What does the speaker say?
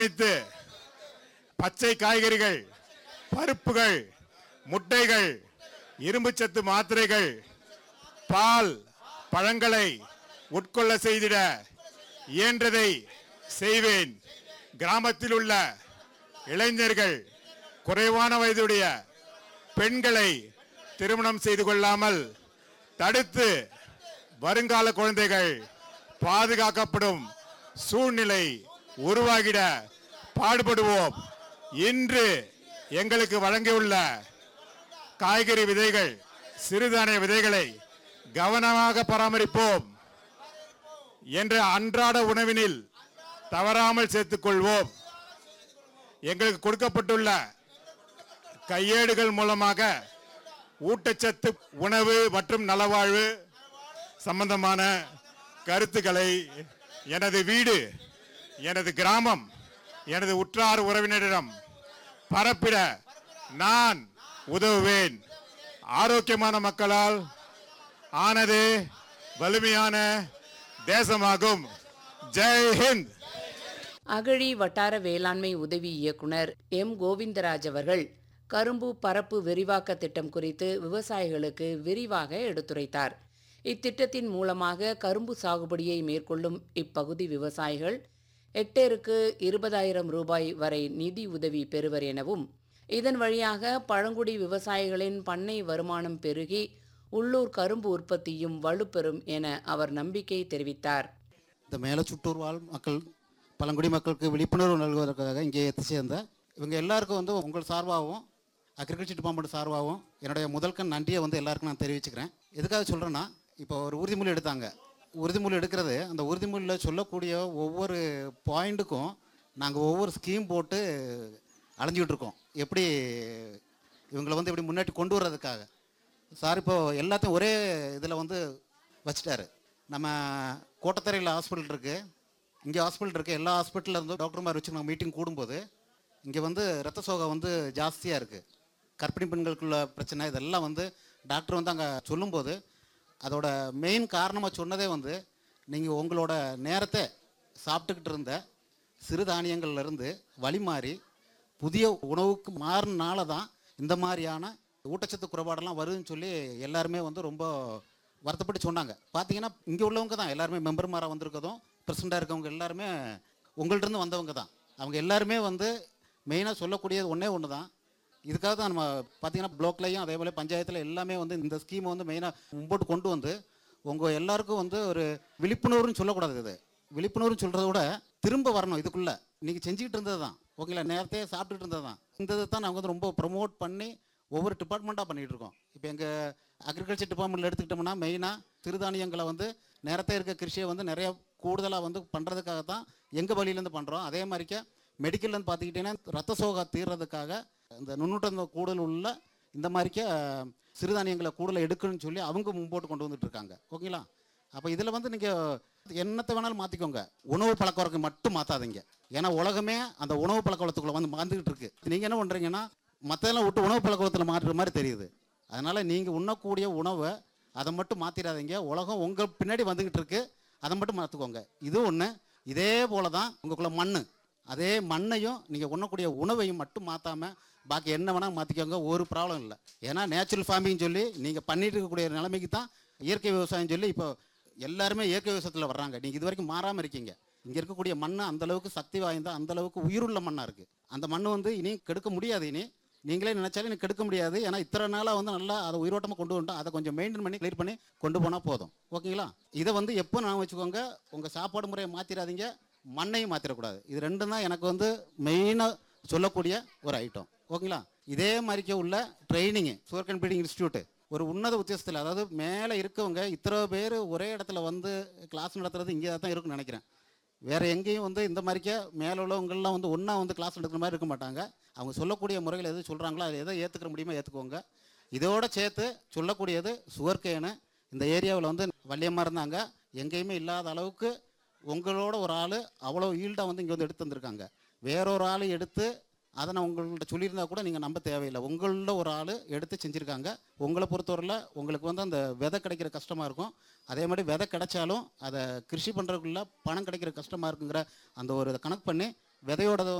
அனைத்து பச்சை காய்கறிகள் பருப்புகள் முட்டைகள் இரும்புச்சத்து மாத்திரைகள் பால் பழங்களை உட்கொள்ள செய்திட இயன்றதை செய்வேன் கிராமத்தில் உள்ள இளைஞர்கள் குறைவான வயதுடைய பெண்களை திருமணம் செய்து கொள்ளாமல் தடுத்து வருங்கால குழந்தைகள் பாதுகாக்கப்படும் சூழ்நிலை உருவாகிட பாடுபடுவோம் இன்று எங்களுக்கு வழங்கியுள்ள காய்கறி விதைகள் சிறுதானிய விதைகளை கவனமாக பராமரிப்போம் என்ற அன்றாட உணவினில் தவறாமல் சேர்த்துக் கொள்வோம் எங்களுக்கு கொடுக்கப்பட்டுள்ள கையேடுகள் மூலமாக ஊட்டச்சத்து உணவு மற்றும் நலவாழ்வு சம்பந்தமான கருத்துக்களை எனது வீடு எனது கிராமம் எனது உற்றார் உறவினரிடம் பரப்பிட நான் உதவுவேன் ஆரோக்கியமான மக்களால் ஆனது வலிமையான தேசமாகும் ஜெய் ஹிந்த் அகழி வட்டார வேளாண்மை உதவி இயக்குனர் எம் கோவிந்தராஜ் அவர்கள் கரும்பு பரப்பு விரிவாக்க திட்டம் குறித்து விவசாயிகளுக்கு விரிவாக எடுத்துரைத்தார் இத்திட்டத்தின் மூலமாக கரும்பு சாகுபடியை மேற்கொள்ளும் இப்பகுதி விவசாயிகள் ஹெக்டேருக்கு இருபதாயிரம் ரூபாய் வரை நிதி உதவி பெறுவர் எனவும் இதன் வழியாக பழங்குடி விவசாயிகளின் பண்ணை வருமானம் பெருகி உள்ளூர் கரும்பு உற்பத்தியும் வலுப்பெறும் என அவர் நம்பிக்கை தெரிவித்தார் இந்த மேலச்சுட்டூர் வாழ் மக்கள் பழங்குடி மக்களுக்கு விழிப்புணர்வு நல்குவதற்காக இங்கே எத்தி சேர்ந்த இவங்க எல்லாருக்கும் வந்து உங்கள் சார்பாகவும் அக்ரிகல்ச்சர் டிபார்ட்மெண்ட் சார்பாகவும் என்னுடைய முதல்கண் நன்றியை வந்து எல்லாருக்கும் நான் தெரிவிச்சுக்கிறேன் எதுக்காக சொல்கிறேன்னா இப்போ ஒரு உறுதிமொழி எடுத்தாங்க உறுதிமொழி எடுக்கிறது அந்த உறுதிமொழியில் சொல்லக்கூடிய ஒவ்வொரு பாயிண்ட்டுக்கும் நாங்கள் ஒவ்வொரு ஸ்கீம் போட்டு அலைஞ்சிக்கிட்டு இருக்கோம் எப்படி இவங்களை வந்து எப்படி முன்னாடி கொண்டு வர்றதுக்காக சார் இப்போ எல்லாத்தையும் ஒரே இதில் வந்து வச்சுட்டாரு நம்ம கோட்டத்தரையில் ஹாஸ்பிட்டல் இருக்குது இங்கே ஹாஸ்பிட்டல் இருக்குது எல்லா ஹாஸ்பிட்டலில் இருந்து டாக்டர்மார் வச்சு நாங்கள் மீட்டிங் கூடும்போது இங்கே வந்து ரத்த சோகை வந்து ஜாஸ்தியாக இருக்குது கர்ப்பிணி பெண்களுக்குள்ள பிரச்சனை இதெல்லாம் வந்து டாக்டர் வந்து அங்கே சொல்லும்போது அதோட மெயின் காரணமாக சொன்னதே வந்து நீங்கள் உங்களோட நேரத்தை சாப்பிட்டுக்கிட்டு இருந்த சிறுதானியங்கள்ல இருந்து வழி மாறி புதிய உணவுக்கு மாறினால தான் இந்த மாதிரியான ஊட்டச்சத்து குறைபாடெல்லாம் வருதுன்னு சொல்லி எல்லாருமே வந்து ரொம்ப வருத்தப்பட்டு சொன்னாங்க பார்த்தீங்கன்னா இங்கே உள்ளவங்க தான் எல்லாருமே மெம்பர்மாராக வந்திருக்கதும் பிரசிடண்டாக இருக்கவங்க எல்லாருமே உங்கள்ட்ட இருந்து வந்தவங்க தான் அவங்க எல்லாருமே வந்து மெயினாக சொல்லக்கூடியது ஒன்றே ஒன்று தான் இதுக்காக தான் நம்ம பார்த்தீங்கன்னா ப்ளாக்லையும் அதே போல் பஞ்சாயத்தில் எல்லாமே வந்து இந்த ஸ்கீமை வந்து மெயினாக மும்போட்டு கொண்டு வந்து உங்கள் எல்லாருக்கும் வந்து ஒரு விழிப்புணர்வுன்னு சொல்லக்கூடாது இது விழிப்புணர்வுன்னு சொல்கிறத விட திரும்ப வரணும் இதுக்குள்ளே நீங்கள் செஞ்சுக்கிட்டு இருந்தது தான் ஓகேங்களா நேரத்தையே சாப்பிட்டுட்டு இருந்தது தான் இந்த இதை தான் நாங்கள் வந்து ரொம்ப ப்ரமோட் பண்ணி ஒவ்வொரு டிபார்ட்மெண்ட்டாக பண்ணிகிட்டு இருக்கோம் இப்போ எங்கள் அக்ரிகல்ச்சர் டிபார்ட்மெண்ட்டில் எடுத்துக்கிட்டோம்னா மெயினாக சிறுதானியங்களை வந்து நேரத்தை இருக்க கிருஷியை வந்து நிறைய கூடுதலாக வந்து பண்ணுறதுக்காக தான் எங்கள் வழியிலேருந்து பண்ணுறோம் அதே மாதிரிக்க மெடிக்கல்லேருந்து பார்த்துக்கிட்டிங்கன்னா ரத்த சோகா தீர்றதுக்காக இந்த நுண்ணூட்ட கூடுதல் உள்ள இந்த மாதிரிக்க சிறுதானியங்களை கூடுதல் எடுக்கணும்னு சொல்லி அவங்க மும்போட்டு கொண்டு வந்துட்டு இருக்காங்க ஓகேங்களா அப்போ இதில் வந்து நீங்கள் என்னத்தை வேணாலும் மாற்றிக்கோங்க உணவு பழக்க வழக்கம் மட்டும் மாற்றாதீங்க ஏன்னா உலகமே அந்த உணவு பழக்க வழக்கத்துக்குள்ள வந்து மாந்துக்கிட்டு இருக்கு நீங்கள் என்ன பண்ணுறீங்கன்னா மற்றதெல்லாம் விட்டு உணவு பழக்க வழக்கத்தில் மாற்றுற மாதிரி தெரியுது அதனால் நீங்கள் உண்ணக்கூடிய உணவை அதை மட்டும் மாற்றிடாதீங்க உலகம் உங்கள் பின்னாடி வந்துக்கிட்டு இருக்கு அதை மட்டும் மாற்றுக்கோங்க இது ஒன்று இதே போல தான் உங்களுக்குள்ள மண் அதே மண்ணையும் நீங்கள் உண்ணக்கூடிய உணவையும் மட்டும் மாற்றாமல் பாக்கி என்ன வேணால் மாற்றிக்கோங்க ஒரு ப்ராப்ளம் இல்லை ஏன்னா நேச்சுரல் ஃபார்மிங் சொல்லி நீங்கள் பண்ணிட்டு இருக்கக்கூடிய நிலைமைக்கு தான் இயற்கை விவசாயம் சொல்லி இப்போ எல்லாருமே இயற்கை விவசாயத்தில் வர்றாங்க நீங்கள் இது வரைக்கும் மாறாமல் இருக்கீங்க இங்கே இருக்கக்கூடிய மண் அந்த அளவுக்கு சக்தி வாய்ந்த அந்த அளவுக்கு உயிருள்ள மண்ணாக இருக்குது அந்த மண் வந்து இனி கெடுக்க முடியாது இனி நீங்களே நினைச்சாலும் எனக்கு கெடுக்க முடியாது ஏன்னா இத்தனை நாளாக வந்து நல்லா அதை உயிரோட்டமாக கொண்டு வந்துட்டோம் அதை கொஞ்சம் மெயின்டைன் பண்ணி கிளியர் பண்ணி கொண்டு போனால் போதும் ஓகேங்களா இதை வந்து எப்போ நான் வச்சுக்கோங்க உங்கள் சாப்பாடு முறையை மாற்றிடாதீங்க மண்ணையும் மாற்றிடக்கூடாது இது ரெண்டும் தான் எனக்கு வந்து மெயினாக சொல்லக்கூடிய ஒரு ஐட்டம் ஓகேங்களா இதே மாதிரிக்க உள்ள training sugar cane breeding institute ஒரு உன்னத உத்தியசத்தில் அதாவது மேலே இருக்கவங்க இத்தனை பேர் ஒரே இடத்துல வந்து கிளாஸ் நடத்துறது இங்கே தான் இருக்குன்னு நினைக்கிறேன் வேற எங்கேயும் வந்து இந்த மாதிரிக்க மேலே உள்ளவங்கெல்லாம் வந்து ஒன்றா வந்து கிளாஸ் எடுக்கிற மாதிரி இருக்க மாட்டாங்க அவங்க சொல்லக்கூடிய முறைகள் எது சொல்கிறாங்களோ அதை எதை ஏற்றுக்கிற முடியுமோ ஏற்றுக்கோங்க இதோட சேர்த்து சொல்லக்கூடியது சுகர் கேனு இந்த ஏரியாவில் வந்து வள்ளியம்மா இருந்தாங்க எங்கேயுமே இல்லாத அளவுக்கு உங்களோட ஒரு ஆள் அவ்வளோ ஈல்டாக வந்து இங்கே வந்து எடுத்து வந்திருக்காங்க வேறொரு ஆள் எடுத்து அதை நான் உங்கள்கிட்ட சொல்லியிருந்தா கூட நீங்கள் நம்ப தேவையில்லை உங்களில் ஒரு ஆள் எடுத்து செஞ்சுருக்காங்க உங்களை பொறுத்தவரையில் உங்களுக்கு வந்து அந்த விதை கிடைக்கிற கஷ்டமாக இருக்கும் அதே மாதிரி விதை கிடைச்சாலும் அதை கிருஷி பண்ணுறதுக்குள்ள பணம் கிடைக்கிற கஷ்டமாக இருக்குங்கிற அந்த ஒரு இதை கணக்கு பண்ணி விதையோட